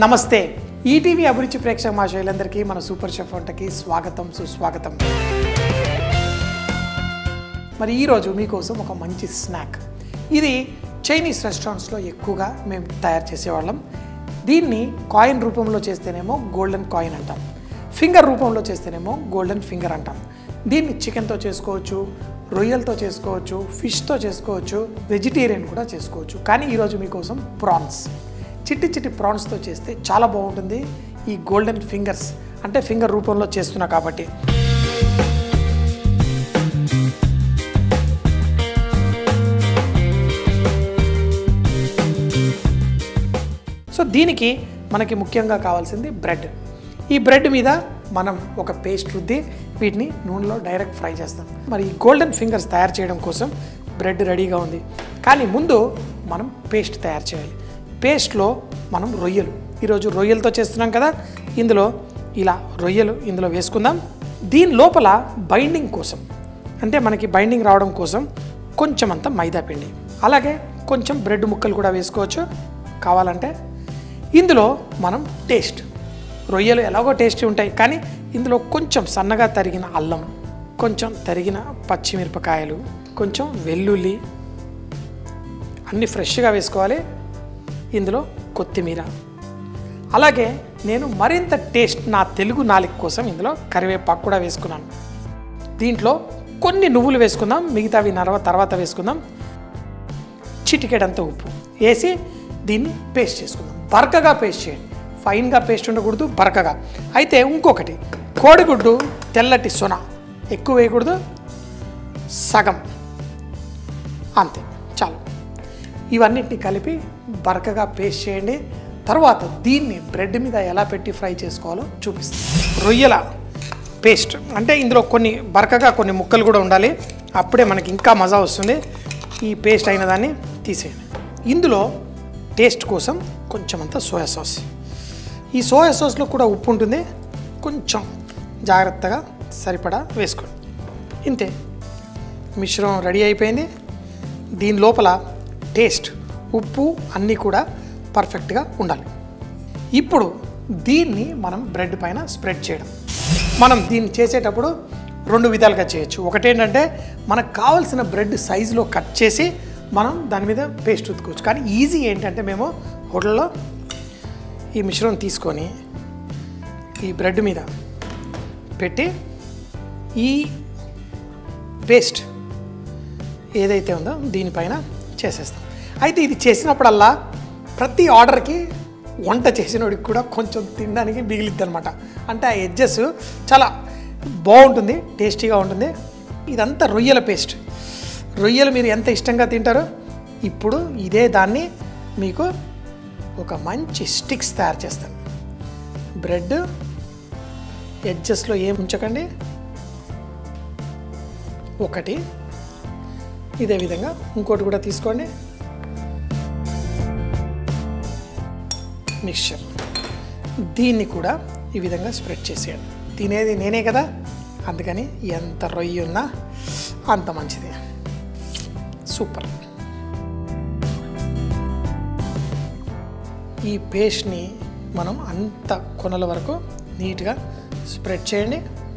నమస్తే ఈటీవీ అభిరుచి ప్రేక్షక మహాశయులందరికీ మన సూపర్ షెఫ్ వంటకి స్వాగతం సుస్వాగతం మరి ఈరోజు మీకోసం ఒక మంచి స్నాక్ ఇది చైనీస్ రెస్టారెంట్స్లో ఎక్కువగా మేము తయారు చేసేవాళ్ళం దీన్ని కాయిన్ రూపంలో చేస్తేనేమో గోల్డెన్ కాయిన్ అంటాం ఫింగర్ రూపంలో చేస్తేనేమో గోల్డెన్ ఫింగర్ అంటాం దీన్ని చికెన్తో చేసుకోవచ్చు రొయ్యలతో చేసుకోవచ్చు ఫిష్తో చేసుకోవచ్చు వెజిటేరియన్ కూడా చేసుకోవచ్చు కానీ ఈరోజు మీకోసం ప్రాన్స్ చిట్టి చిట్టి ప్రాన్స్తో చేస్తే చాలా బాగుంటుంది ఈ గోల్డెన్ ఫింగర్స్ అంటే ఫింగర్ రూపంలో చేస్తున్నా కాబట్టి సో దీనికి మనకి ముఖ్యంగా కావాల్సింది బ్రెడ్ ఈ బ్రెడ్ మీద మనం ఒక పేస్ట్ రుద్ది వీటిని నూనెలో డైరెక్ట్ ఫ్రై చేస్తాం మరి ఈ గోల్డెన్ ఫింగర్స్ తయారు చేయడం కోసం బ్రెడ్ రెడీగా ఉంది కానీ ముందు మనం పేస్ట్ తయారు చేయాలి పేస్ట్లో మనం రొయ్యలు ఈరోజు రొయ్యలతో చేస్తున్నాం కదా ఇందులో ఇలా రొయ్యలు ఇందులో వేసుకుందాం దీని లోపల బైండింగ్ కోసం అంటే మనకి బైండింగ్ రావడం కోసం కొంచెం అంత మైదా పిండి అలాగే కొంచెం బ్రెడ్ ముక్కలు కూడా వేసుకోవచ్చు కావాలంటే ఇందులో మనం టేస్ట్ రొయ్యలు ఎలాగో టేస్టీ ఉంటాయి కానీ ఇందులో కొంచెం సన్నగా తరిగిన అల్లం కొంచెం తరిగిన పచ్చిమిరపకాయలు కొంచెం వెల్లుల్లి అన్నీ ఫ్రెష్గా వేసుకోవాలి ఇందులో కొత్తిమీర అలాగే నేను మరింత టేస్ట్ నా తెలుగు నాలుగు కోసం ఇందులో కరివేపాకు కూడా వేసుకున్నాను దీంట్లో కొన్ని నువ్వులు వేసుకుందాం మిగతావి నరవ తర్వాత వేసుకుందాం చిటికెడంత ఉప్పు వేసి దీన్ని పేస్ట్ చేసుకుందాం బరకగా పేస్ట్ చేయండి ఫైన్గా పేస్ట్ ఉండకూడదు బరకగా అయితే ఇంకొకటి కోడిగుడ్డు తెల్లటి సొన ఎక్కువ వేయకూడదు సగం అంతే చాలు ఇవన్నిటిని కలిపి బరకగా పేస్ట్ చేయండి తర్వాత దీన్ని బ్రెడ్ మీద ఎలా పెట్టి ఫ్రై చేసుకోవాలో చూపిస్తాను రొయ్యల పేస్ట్ అంటే ఇందులో కొన్ని బరకగా కొన్ని ముక్కలు కూడా ఉండాలి అప్పుడే మనకి ఇంకా మజా వస్తుంది ఈ పేస్ట్ అయిన దాన్ని తీసేయండి ఇందులో టేస్ట్ కోసం కొంచెం అంత సోయా సాస్ ఈ సోయా సాస్లో కూడా ఉప్పు ఉంటుంది కొంచెం జాగ్రత్తగా సరిపడా వేసుకోండి ఇంతే మిశ్రమం రెడీ అయిపోయింది దీని లోపల టేస్ట్ ఉప్పు అన్నీ కూడా పర్ఫెక్ట్గా ఉండాలి ఇప్పుడు దీన్ని మనం బ్రెడ్ పైన స్ప్రెడ్ చేయడం మనం దీన్ని చేసేటప్పుడు రెండు విధాలుగా చేయొచ్చు ఒకటేంటంటే మనకు కావాల్సిన బ్రెడ్ సైజులో కట్ చేసి మనం దాని మీద పేస్ట్ ఉతుకోవచ్చు కానీ ఈజీ ఏంటంటే మేము హోటల్లో ఈ మిశ్రమం తీసుకొని ఈ బ్రెడ్ మీద పెట్టి ఈ పేస్ట్ ఏదైతే ఉందో దీనిపైన చేసేస్తాం అయితే ఇది చేసినప్పుడల్లా ప్రతి ఆర్డర్కి వంట చేసినోడికి కూడా కొంచెం తినడానికి మిగిలిద్ది అనమాట అంటే ఆ ఎడ్జెస్ చాలా బాగుంటుంది టేస్టీగా ఉంటుంది ఇదంతా రొయ్యల పేస్ట్ రొయ్యలు మీరు ఎంత ఇష్టంగా తింటారో ఇప్పుడు ఇదే దాన్ని మీకు ఒక మంచి స్టిక్స్ తయారు చేస్తాను బ్రెడ్ ఎడ్జెస్లో ఏం ఉంచకండి ఒకటి ఇదే విధంగా ఇంకోటి కూడా తీసుకోండి మిక్చర్ దీన్ని కూడా ఈ విధంగా స్ప్రెడ్ చేసేయండి తినేది నేనే కదా అందుకని ఎంత రొయ్యి ఉన్నా అంత మంచిది సూపర్ ఈ పేస్ట్ని మనం అంత కొనల వరకు నీట్గా స్ప్రెడ్ చేయండి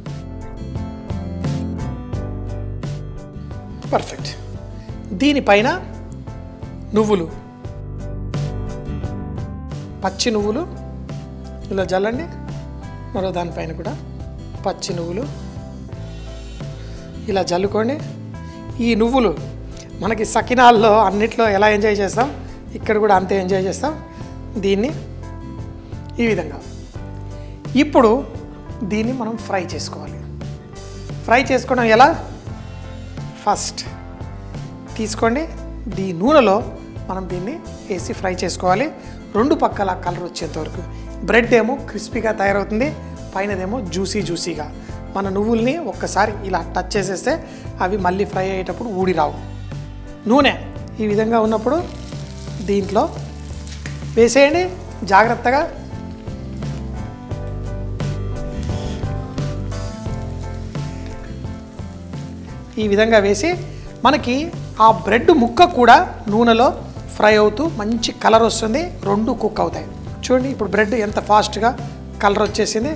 పర్ఫెక్ట్ దీనిపైన నువ్వులు పచ్చి నువ్వులు ఇలా జల్లండి మరో దానిపైన కూడా పచ్చి నువ్వులు ఇలా జల్లుకోండి ఈ నువ్వులు మనకి సకినాల్లో అన్నిట్లో ఎలా ఎంజాయ్ చేస్తాం ఇక్కడ కూడా అంతే ఎంజాయ్ చేస్తాం దీన్ని ఈ విధంగా ఇప్పుడు దీన్ని మనం ఫ్రై చేసుకోవాలి ఫ్రై చేసుకోవడం ఎలా ఫస్ట్ తీసుకోండి దీ నూనెలో మనం దీన్ని వేసి ఫ్రై చేసుకోవాలి రెండు పక్కల కలర్ వచ్చేంత వరకు బ్రెడ్ ఏమో క్రిస్పీగా తయారవుతుంది పైనదేమో జ్యూసీ జ్యూసీగా మన నువ్వుల్ని ఒక్కసారి ఇలా టచ్ చేసేస్తే అవి మళ్ళీ ఫ్రై అయ్యేటప్పుడు ఊడి రావు నూనె ఈ విధంగా ఉన్నప్పుడు దీంట్లో వేసేయండి జాగ్రత్తగా ఈ విధంగా వేసి మనకి ఆ బ్రెడ్ ముక్క కూడా నూనెలో ఫ్రై అవుతూ మంచి కలర్ వస్తుంది రెండు కుక్ అవుతాయి చూడండి ఇప్పుడు బ్రెడ్ ఎంత ఫాస్ట్గా కలర్ వచ్చేసింది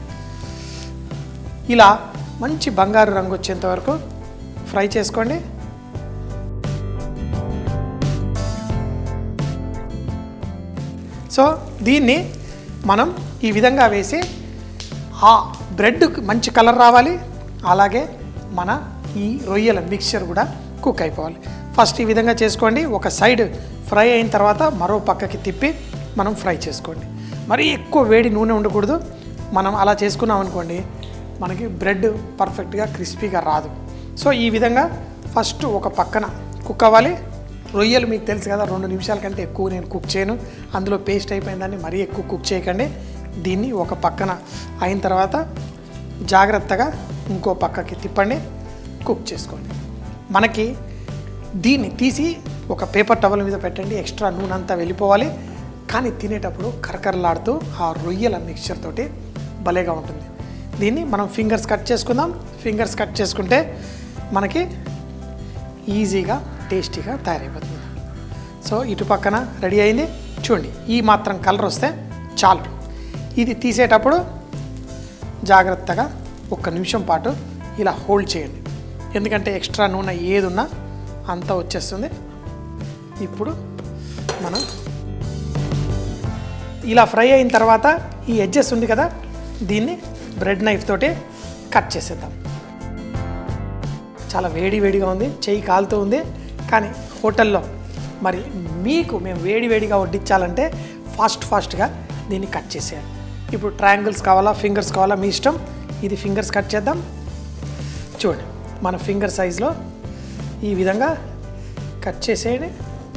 ఇలా మంచి బంగారు రంగు వచ్చేంత వరకు ఫ్రై చేసుకోండి సో దీన్ని మనం ఈ విధంగా వేసి ఆ బ్రెడ్ మంచి కలర్ రావాలి అలాగే మన ఈ రొయ్యల మిక్చర్ కూడా కుక్ అయిపోవాలి ఫస్ట్ ఈ విధంగా చేసుకోండి ఒక సైడ్ ఫ్రై అయిన తర్వాత మరో పక్కకి తిప్పి మనం ఫ్రై చేసుకోండి మరీ ఎక్కువ వేడి నూనె ఉండకూడదు మనం అలా చేసుకున్నాం అనుకోండి మనకి బ్రెడ్ పర్ఫెక్ట్గా క్రిస్పీగా రాదు సో ఈ విధంగా ఫస్ట్ ఒక పక్కన కుక్ అవ్వాలి రొయ్యలు మీకు తెలుసు కదా రెండు నిమిషాల కంటే ఎక్కువ నేను కుక్ చేయను అందులో పేస్ట్ అయిపోయిందని మరీ ఎక్కువ కుక్ చేయకండి దీన్ని ఒక పక్కన అయిన తర్వాత జాగ్రత్తగా ఇంకో పక్కకి తిప్పండి కుక్ చేసుకోండి మనకి దీన్ని తీసి ఒక పేపర్ టవల్ మీద పెట్టండి ఎక్స్ట్రా నూనె అంతా వెళ్ళిపోవాలి కానీ తినేటప్పుడు కరకరలాడుతూ ఆ రొయ్యల మిక్చర్ తోటి భలేగా ఉంటుంది దీన్ని మనం ఫింగర్స్ కట్ చేసుకుందాం ఫింగర్స్ కట్ చేసుకుంటే మనకి ఈజీగా టేస్టీగా తయారైపోతుంది సో ఇటు పక్కన రెడీ అయింది చూడండి ఈ మాత్రం కలర్ వస్తే చాలు ఇది తీసేటప్పుడు జాగ్రత్తగా ఒక్క నిమిషం పాటు ఇలా హోల్డ్ చేయండి ఎందుకంటే ఎక్స్ట్రా నూనె ఏది ఉన్నా అంతా వచ్చేస్తుంది ఇప్పుడు మనం ఇలా ఫ్రై అయిన తర్వాత ఈ ఎడ్జెస్ ఉంది కదా దీన్ని బ్రెడ్ నైఫ్ తోటి కట్ చేసేద్దాం చాలా వేడి వేడిగా ఉంది చెయ్యి కాలుతూ ఉంది కానీ హోటల్లో మరి మీకు మేము వేడి వేడిగా వడ్డించాలంటే ఫాస్ట్ ఫాస్ట్గా దీన్ని కట్ చేసేయాలి ఇప్పుడు ట్రయాంగిల్స్ కావాలా ఫింగర్స్ కావాలా మీ ఇష్టం ఇది ఫింగర్స్ కట్ చేద్దాం చూడండి మన ఫింగర్ సైజులో ఈ విధంగా కట్ చేసేయండి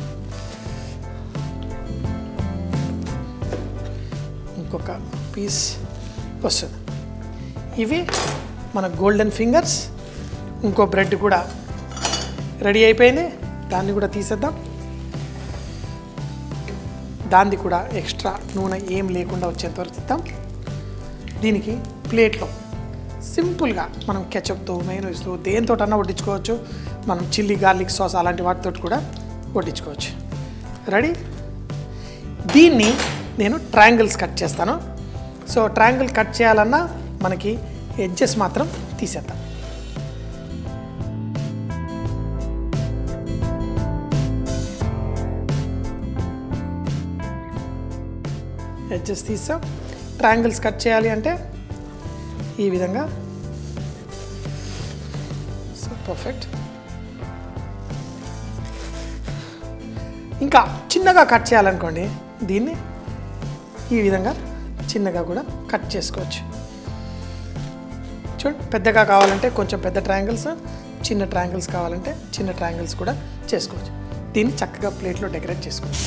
ఇంకొక పీస్ వస్తుంది ఇవి మన గోల్డెన్ ఫింగర్స్ ఇంకో బ్రెడ్ కూడా రెడీ అయిపోయింది దాన్ని కూడా తీసేద్దాం దాన్ని కూడా ఎక్స్ట్రా నూనె ఏం లేకుండా వచ్చేంత వరకు తీద్దాం దీనికి ప్లేట్లో సింపుల్గా మనం కెచప్తో మైనస్తో దేనితోటన్నా వడ్డించుకోవచ్చు మనం చిల్లీ గార్లిక్ సాస్ అలాంటి వాటితో కూడా వడ్డించుకోవచ్చు రెడీ దీన్ని నేను ట్రయాంగిల్స్ కట్ చేస్తాను సో ట్రయాంగిల్ కట్ చేయాలన్నా మనకి ఎడ్జెస్ మాత్రం తీసేద్దాం ఎడ్జెస్ తీసాం ట్రయాంగిల్స్ కట్ చేయాలి అంటే ఈ విధంగా సో పర్ఫెక్ట్ ఇంకా చిన్నగా కట్ చేయాలనుకోండి దీన్ని ఈ విధంగా చిన్నగా కూడా కట్ చేసుకోవచ్చు చూడండి పెద్దగా కావాలంటే కొంచెం పెద్ద ట్రయాంగిల్స్ చిన్న ట్రయాంగిల్స్ కావాలంటే చిన్న ట్రయాంగిల్స్ కూడా చేసుకోవచ్చు దీన్ని చక్కగా ప్లేట్లో డెకరేట్ చేసుకోవచ్చు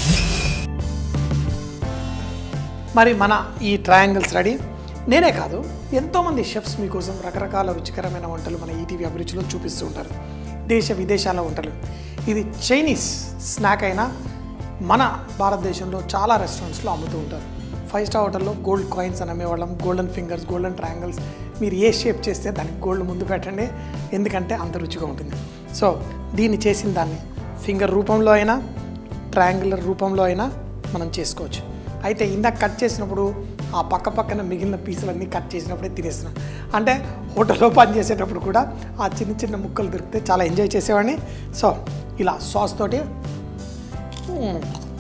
మరి మన ఈ ట్రయాంగిల్స్ రెడీ నేనే కాదు ఎంతోమంది షెఫ్స్ మీకోసం రకరకాల రుచికరమైన వంటలు మన ఈటీవీ అభిరుచిలో చూపిస్తూ ఉంటారు దేశ విదేశాల వంటలు ఇది చైనీస్ స్నాక్ అయినా మన భారతదేశంలో చాలా రెస్టారెంట్స్లో అమ్ముతూ ఉంటారు ఫైవ్ స్టార్ హోటల్లో గోల్డ్ కాయిన్స్ అని అమ్మేవాళ్ళం గోల్డెన్ ఫింగర్స్ గోల్డెన్ ట్రయాంగిల్స్ మీరు ఏ షేప్ చేస్తే దానికి గోల్డ్ ముందు పెట్టండి ఎందుకంటే అంత రుచిగా ఉంటుంది సో దీన్ని చేసిన దాన్ని ఫింగర్ రూపంలో అయినా ట్రయాంగులర్ రూపంలో అయినా మనం చేసుకోవచ్చు అయితే ఇందాక కట్ చేసినప్పుడు ఆ పక్క పక్కన మిగిలిన పీసులన్నీ కట్ చేసినప్పుడే తినేస్తున్నాం అంటే హోటల్లో పని చేసేటప్పుడు కూడా ఆ చిన్న చిన్న ముక్కలు దొరికితే చాలా ఎంజాయ్ చేసేవాడిని సో ఇలా సాస్ తోటి మ్మ్.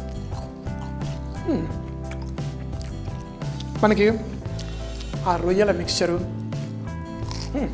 మ్మ్. మనకి ఆ రొయ్యల మిక్చరు మ్మ్.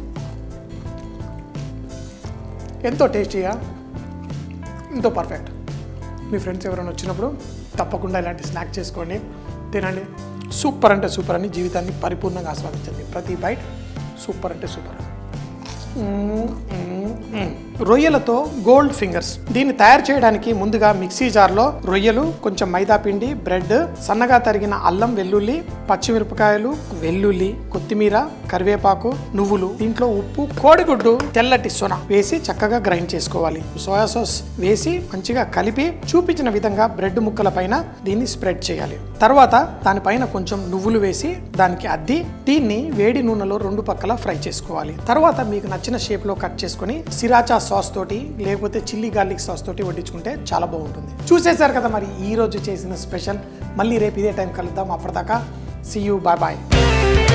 ఎంతో టేస్టీగా ఎంతో పర్ఫెక్ట్ మీ ఫ్రెండ్స్ ఎవరైనా వచ్చినప్పుడు తప్పకుండా ఇలాంటి స్నాక్ చేసుకోండి తినండి సూపర్ అంటే సూపర్ అని జీవితాన్ని పరిపూర్ణంగా ఆస్వాదించండి ప్రతి బైట్ సూపర్ అంటే సూపర్ మ్మ్, మ్మ్, మ్మ్. రొయ్యలతో గోల్డ్ ఫింగర్స్ దీన్ని తయారు చేయడానికి ముందుగా మిక్సీ జార్లో రొయ్యలు కొంచెం మైదా పిండి బ్రెడ్ సన్నగా తరిగిన అల్లం వెల్లుల్లి పచ్చిమిరపకాయలు వెల్లుల్లి కొత్తిమీర కరివేపాకు నువ్వులు దీంట్లో ఉప్పు కోడిగుడ్డు తెల్లటి సొన వేసి చక్కగా గ్రైండ్ చేసుకోవాలి సోయా సాస్ వేసి మంచిగా కలిపి చూపించిన విధంగా బ్రెడ్ ముక్కల పైన దీన్ని స్ప్రెడ్ చేయాలి తర్వాత దానిపైన కొంచెం నువ్వులు వేసి దానికి అద్ది దీన్ని వేడి నూనెలో రెండు పక్కల ఫ్రై చేసుకోవాలి తర్వాత మీకు నచ్చిన షేప్ లో కట్ చేసుకొని సిరాచా సాస్ తోటి లేకపోతే చిల్లీ గార్లిక్ సాస్ తోటి వడ్డించుకుంటే చాలా బాగుంటుంది చూసేశారు కదా మరి ఈ రోజు చేసిన స్పెషల్ మళ్ళీ రేపు ఇదే టైం కలుద్దాం అప్పటిదాకా సీ యూ బాయ్ బాయ్